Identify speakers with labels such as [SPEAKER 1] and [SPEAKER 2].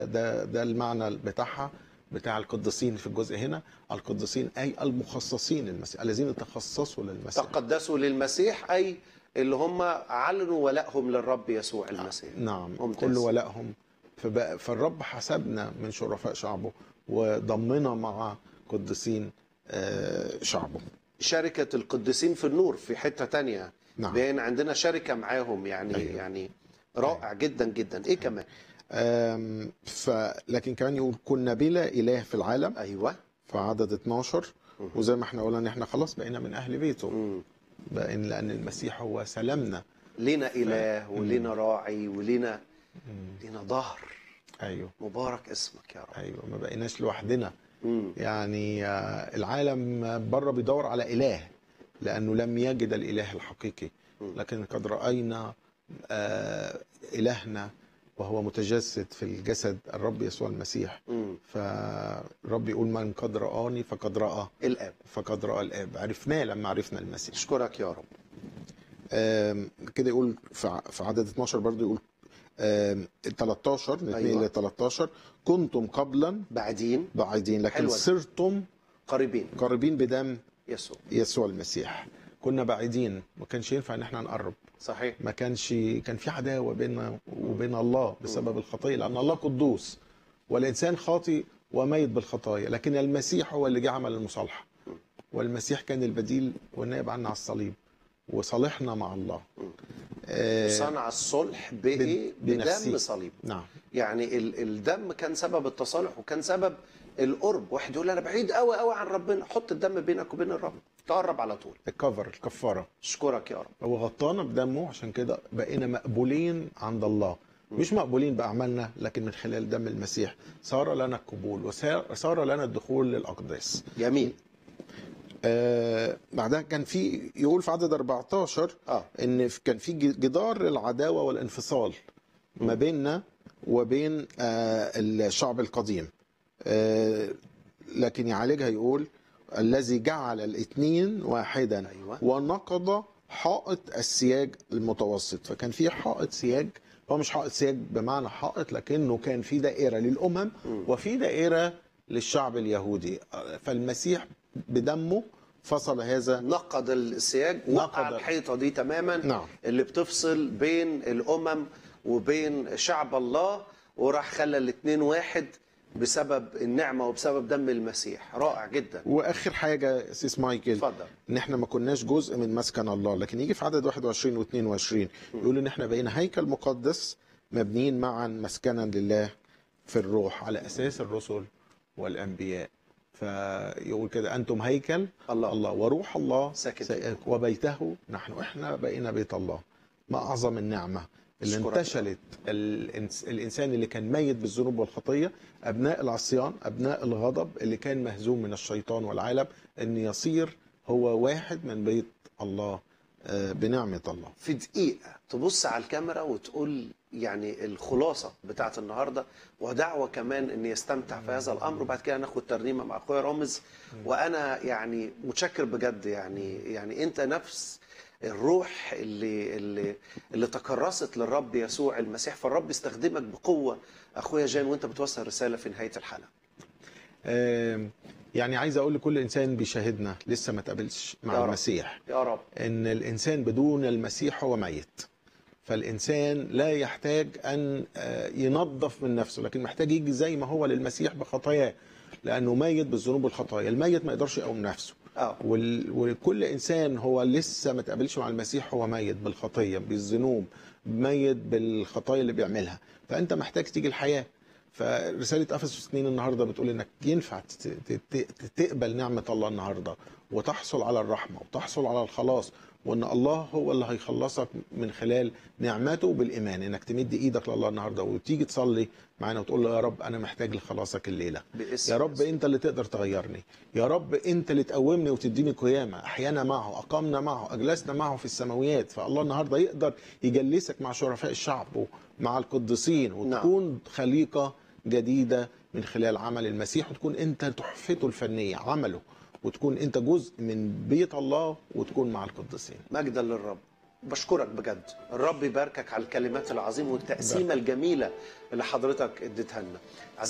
[SPEAKER 1] ده ده المعنى بتاعها بتاع القديسين في الجزء هنا القديسين اي المخصصين للمسيح الذين تخصصوا للمسيح
[SPEAKER 2] تقدسوا للمسيح اي اللي هم علنوا ولائهم للرب يسوع المسيح
[SPEAKER 1] نعم
[SPEAKER 2] ممتاز.
[SPEAKER 1] كل ولائهم فبقى فالرب حسبنا من شرفاء شعبه وضمنا مع قديسين آه، شعبه
[SPEAKER 2] شركة القديسين في النور في حتة تانية
[SPEAKER 1] نعم.
[SPEAKER 2] بين عندنا شركة معاهم يعني
[SPEAKER 1] أيوة.
[SPEAKER 2] يعني رائع جدا جدا ايه كمان
[SPEAKER 1] آم، ف لكن كمان يقول كنا بلا اله في العالم
[SPEAKER 2] ايوه
[SPEAKER 1] في عدد 12 وزي ما احنا قلنا ان احنا خلاص بقينا من اهل بيته
[SPEAKER 2] مم.
[SPEAKER 1] بقينا لان المسيح هو سلامنا
[SPEAKER 2] لينا اله ولينا راعي ولينا لينا ظهر
[SPEAKER 1] ايوه
[SPEAKER 2] مبارك اسمك يا رب
[SPEAKER 1] ايوه ما بقيناش لوحدنا
[SPEAKER 2] مم.
[SPEAKER 1] يعني آه، العالم بره بيدور على اله لانه لم يجد الاله الحقيقي لكن قد راينا آه، الهنا وهو متجسد في الجسد الرب يسوع المسيح
[SPEAKER 2] مم.
[SPEAKER 1] فالرب يقول من قد رآني فقد رأى
[SPEAKER 2] الاب
[SPEAKER 1] فقد رأى الآب عرفناه لما عرفنا المسيح
[SPEAKER 2] اشكرك يا رب
[SPEAKER 1] آم، كده يقول في ع- في عدد 12 برضه يقول آم، 13 من 2
[SPEAKER 2] أيوة.
[SPEAKER 1] ل 13 كنتم قبلا
[SPEAKER 2] بعدين
[SPEAKER 1] بعيدين لكن
[SPEAKER 2] حلوة دي.
[SPEAKER 1] صرتم
[SPEAKER 2] قريبين
[SPEAKER 1] قريبين بدم
[SPEAKER 2] يسوع
[SPEAKER 1] يسوع المسيح كنا بعيدين ما كانش ينفع ان احنا نقرب
[SPEAKER 2] صحيح
[SPEAKER 1] ما كانش كان في عداوه بيننا وبين الله بسبب الخطيه لان الله قدوس والانسان خاطئ وميت بالخطايا لكن المسيح هو اللي جه عمل المصالحه والمسيح كان البديل والنائب عنا على الصليب وصالحنا مع الله آه
[SPEAKER 2] صنع الصلح بايه
[SPEAKER 1] بن- بنفسه.
[SPEAKER 2] بدم صليب
[SPEAKER 1] نعم
[SPEAKER 2] يعني ال- الدم كان سبب التصالح وكان سبب القرب واحد يقول انا بعيد قوي قوي عن ربنا حط الدم بينك وبين الرب تقرب على طول
[SPEAKER 1] الكفر الكفاره
[SPEAKER 2] اشكرك يا رب
[SPEAKER 1] هو غطانا بدمه عشان كده بقينا مقبولين عند الله مش مقبولين بأعمالنا لكن من خلال دم المسيح صار لنا القبول وصار لنا الدخول للأقداس
[SPEAKER 2] جميل
[SPEAKER 1] آه بعدها كان في يقول في عدد 14
[SPEAKER 2] اه
[SPEAKER 1] ان في- كان في جدار العداوه والانفصال ما بيننا وبين آه الشعب القديم آه لكن يعالجها يقول الذي جعل الاثنين واحدا
[SPEAKER 2] أيوة.
[SPEAKER 1] ونقض حائط السياج المتوسط فكان في حائط سياج هو مش حائط سياج بمعنى حائط لكنه كان في دائره للامم وفي دائره للشعب اليهودي آه، فالمسيح بدمه فصل هذا
[SPEAKER 2] نقض السياج وقع
[SPEAKER 1] نقض.
[SPEAKER 2] الحيطه دي تماما
[SPEAKER 1] نعم.
[SPEAKER 2] اللي بتفصل بين الامم وبين شعب الله وراح خلى الاثنين واحد بسبب النعمه وبسبب دم المسيح رائع جدا
[SPEAKER 1] واخر حاجه يا سيس مايكل
[SPEAKER 2] اتفضل.
[SPEAKER 1] ان احنا ما كناش جزء من مسكن الله لكن يجي في عدد 21 و22 يقول ان احنا بقينا هيكل مقدس مبنيين معا مسكنا لله في الروح على اساس الرسل والانبياء فيقول كده انتم هيكل
[SPEAKER 2] الله.
[SPEAKER 1] الله وروح الله
[SPEAKER 2] ساكن
[SPEAKER 1] سائق وبيته نحن احنا بقينا بيت الله ما اعظم النعمه اللي
[SPEAKER 2] أشكرك.
[SPEAKER 1] انتشلت الإنس- الانسان اللي كان ميت بالذنوب والخطيه ابناء العصيان ابناء الغضب اللي كان مهزوم من الشيطان والعالم ان يصير هو واحد من بيت الله آه، بنعمه الله
[SPEAKER 2] في دقيقة تبص على الكاميرا وتقول يعني الخلاصة بتاعت النهاردة ودعوة كمان ان يستمتع في هذا الامر وبعد كده ناخد ترنيمة مع اخويا رامز وانا يعني متشكر بجد يعني يعني انت نفس الروح اللي اللي اللي تكرست للرب يسوع المسيح فالرب يستخدمك بقوة اخويا جان وانت بتوصل رسالة في نهاية الحلقة
[SPEAKER 1] آه، يعني عايز اقول لكل انسان بيشاهدنا لسه ما تقابلش
[SPEAKER 2] يا
[SPEAKER 1] مع
[SPEAKER 2] رب.
[SPEAKER 1] المسيح
[SPEAKER 2] يا رب
[SPEAKER 1] ان الانسان بدون المسيح هو ميت فالانسان لا يحتاج ان آه، ينظف من نفسه لكن محتاج يجي زي ما هو للمسيح بخطاياه لانه ميت بالذنوب والخطايا الميت ما يقدرش يقوم نفسه
[SPEAKER 2] اه
[SPEAKER 1] وال- وكل انسان هو لسه ما تقابلش مع المسيح هو ميت بالخطيه بالذنوب ميت بالخطايا اللي بيعملها فانت محتاج تيجي الحياه فرساله افسس 2 النهارده بتقول انك ينفع ت- ت- ت- تقبل نعمه الله النهارده وتحصل على الرحمه وتحصل على الخلاص وان الله هو اللي هيخلصك من خلال نعمته بالايمان انك تمد ايدك لله النهارده وتيجي تصلي معانا وتقول له يا رب انا محتاج لخلاصك الليله
[SPEAKER 2] باسم
[SPEAKER 1] يا رب
[SPEAKER 2] يسوع.
[SPEAKER 1] انت اللي تقدر تغيرني يا رب انت اللي تقومني وتديني قيامه احيانا معه اقامنا معه اجلسنا معه في السماويات فالله النهارده يقدر يجلسك مع شرفاء الشعب ومع القديسين وتكون خليقه جديده من خلال عمل المسيح وتكون انت تحفته الفنيه عمله وتكون انت جزء من بيت الله وتكون مع القديسين
[SPEAKER 2] مجدا للرب بشكرك بجد الرب يباركك على الكلمات العظيمه والتقسيمه الجميله اللي حضرتك اديتها لنا